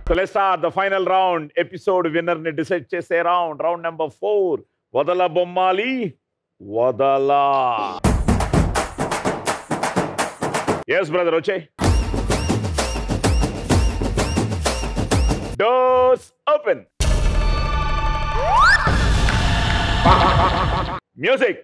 So let's start the final round episode winner ని decide చేసే round round number four వదల బొమ్మాలి వదలా ఎస్ బ్రదర్ వచ్చే డోర్స్ ఓపెన్ మ్యూజిక్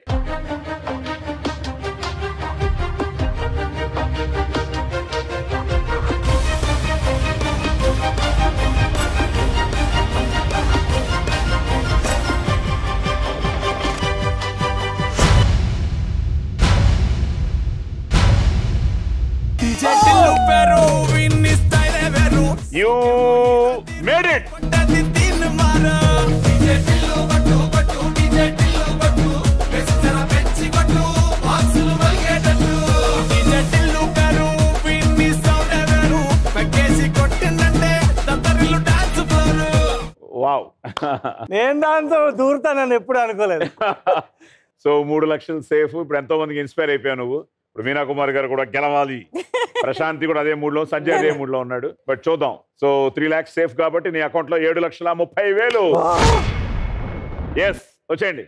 చెట్లు పెరు విన్ని స్టైల్ వెరు యూ మేడ్ ఇట్ కొట్టది తిన్ మారు చెట్లు పట్టు పట్టు చెట్లు పట్టు వెచ్చన పెంచి కొట్టు బాక్సులు మలిగేటట్టు చెట్లు పెరు విన్ని సౌండ్ వెరు పక్కేసి కొట్టిందంటే దత్తరిల్లు డాన్స్ ఫ్లోర్ వావ్ నేను దాంతో దూరుతానని ఎప్పుడు అనుకోలేదు సో మూడు లక్షలు సేఫ్ ఇప్పుడు ఎంతో మందికి ఇన్స్పైర్ అయిపోయావు నువ్వు ఇప్పుడు మీనా కుమార్ గారు కూడా గెలవాలి ప్రశాంతి కూడా అదే మూడ్ లో సంజయ్ అదే మూడ్ లో ఉన్నాడు బట్ చూద్దాం సో త్రీ లాక్స్ సేఫ్ కాబట్టి నీ అకౌంట్ లో ఏడు లక్షల ముప్పై వేలు ఎస్ వచ్చేయండి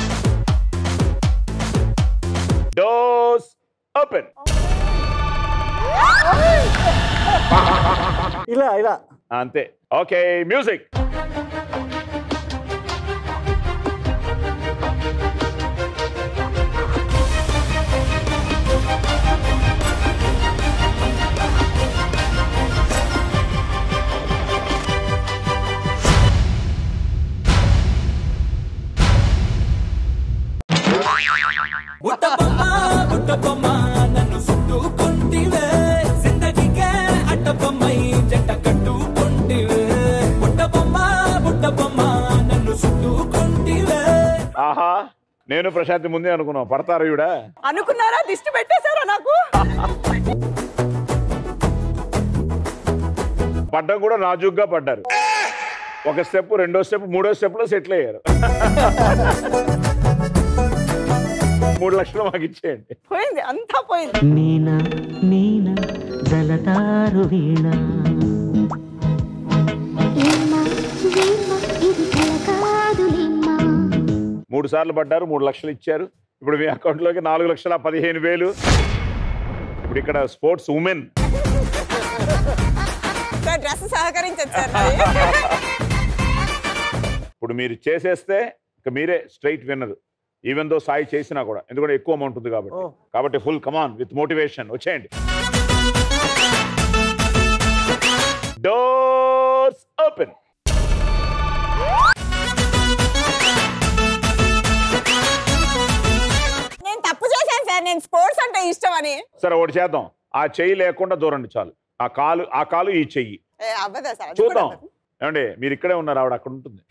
డోస్ ఓపెన్ ఇలా ఇలా అంతే ఓకే మ్యూజిక్ బుట్ట బొమ్మ బుట్ట బొమ్మ నన్ను చుట్టుకుంటివే జిందగీకే అట్ట బొమ్మై జంట కట్టుకుంటివే బుట్ట బొమ్మ బుట్ట బొమ్మ నన్ను చుట్టుకుంటివే ఆహా నేను ప్రశాంతి ముందే అనుకున్నాం పడతారు ఈవిడ అనుకున్నారా దిష్టి పెట్టేశారా నాకు పడ్డం కూడా నాజుగ్గా పడ్డారు ఒక స్టెప్ రెండో స్టెప్ మూడో స్టెప్ లో సెటిల్ అయ్యారు మూడు లక్షలు మాకు ఇచ్చేయండి పోయింది అంతా పోయింది నీన నీన జలతారు వీణ లేమ్మా లేమ్మా ఇది కల కాదులేమ్మా మూడు సార్లు పడ్డారు మూడు లక్షలు ఇచ్చారు ఇప్పుడు మీ అకౌంట్ లోకి నాలుగు లక్షల పదిహేను వేలు ఇప్పుడు ఇక్కడ స్పోర్ట్స్ ఉమెన్ సార్ డ్రెస్ సహకరించదు సార్ ఇప్పుడు మీరు చేసేస్తే ఇక మీరే straight winner even though Sai చేసినా కూడా ఎందుకంటే ఎక్కువ అమౌంట్ ఉంది కాబట్టి ఓ. కాబట్టి ఫుల్ కమాన్ విత్ మోటివేషన్ వచ్చేయండి డోర్స్ ఓపెన్ నేను తప్పు చేశాను సార్ నేను స్పోర్ట్స్ అంటే ఇష్టం అని సరే ఒకటి చేద్దాం ఆ చెయ్యి లేకుండా దూరండి చాలు ఆ కాలు ఆ కాలు ఈ చెయ్యి ఏ, అవ్వదా సార్ అది కూడా చూద్దాం అవ్వదు. ఏమండి మీరు ఇక్కడే ఉన్నారు ఆవిడ అక్కడ ఉంటుంది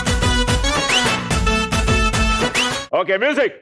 ఓకే మ్యూజిక్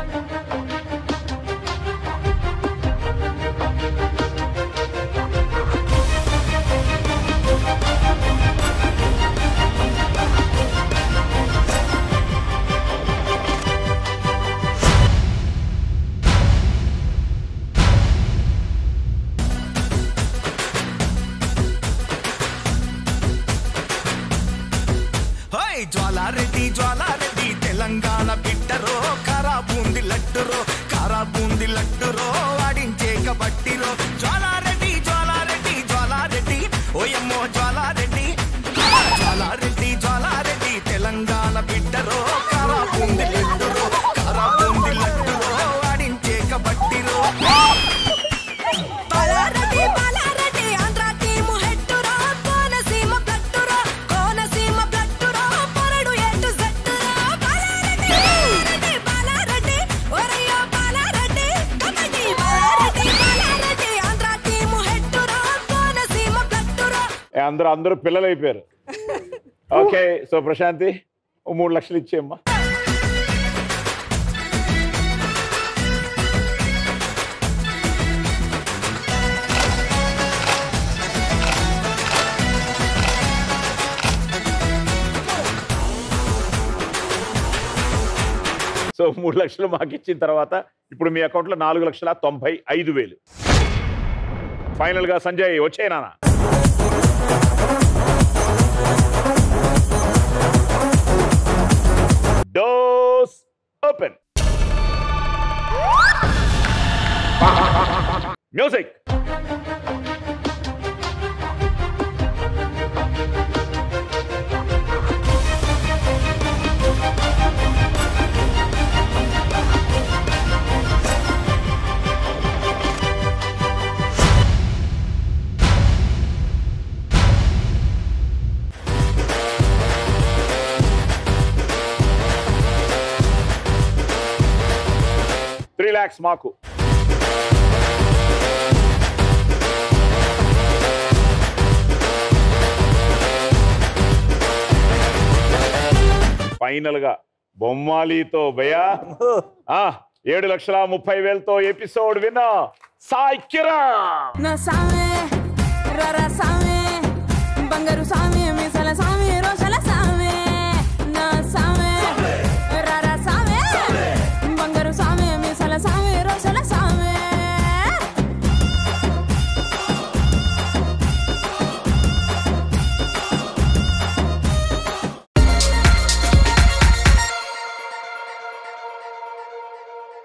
హోయ్ జ్వాలారెడ్డి జ్వాలారెడ్డి తెలంగాణ బిడ్డరో కారా బూంది లడ్డురో కారా బూంది లడ్డురో వాడించే కబట్టిరో జ్వాలారెడ్డి జ్వాలారెడ్డి జ్వాలారెడ్డి ఓయమ్మో జ్వాలారెడ్డి జ్వాలారెడ్డి జ్వాలారెడ్డి తెలంగాణ బిడ్డరో కారా బూంది లడ్డురో కారా బూంది లడ్డురో వాడించే కబట్టిరో బాలారెడ్డి బాలారెడ్డి ఆంధ్ర టీము హెట్టురా కోనసీమ బ్లట్టురా కోనసీమ బ్లట్టురా పొరడు ఎటు జట్టురా బాలారెడ్డి బాలారెడ్డి బాలారెడ్డి ఒరయ్యో బాలారెడ్డి కబడ్డీ బాలారెడ్డి బాలారెడ్డి ఆంధ్ర టీము హెట్టురా కోనసీమ బ్లట్టురా ఏ, అందరూ అందరూ పిల్లలు అయిపోయారు ఓకే సో ప్రశాంతి ఓ మూడు లక్షలు ఇచ్చేయమ్మా సో మూడు లక్షలు మాకు ఇచ్చిన తర్వాత ఇప్పుడు మీ అకౌంట్లో నాలుగు లక్షల తొంభై ఐదు వేలు ఫైనల్ గా సంజయ్ వచ్చే నాన్న ఓపెన్ మ్యూజిక్ త్రీ ల్యాక్స్ మాకు ఫైనల్ గా బొమ్మాలితో భయా ఆ, ఏడు లక్షల ముప్పై వేలతో ఎపిసోడ్ విన్నా సాయి కిరణ్ నా సామే రరా సామే బంగారు సామే మీ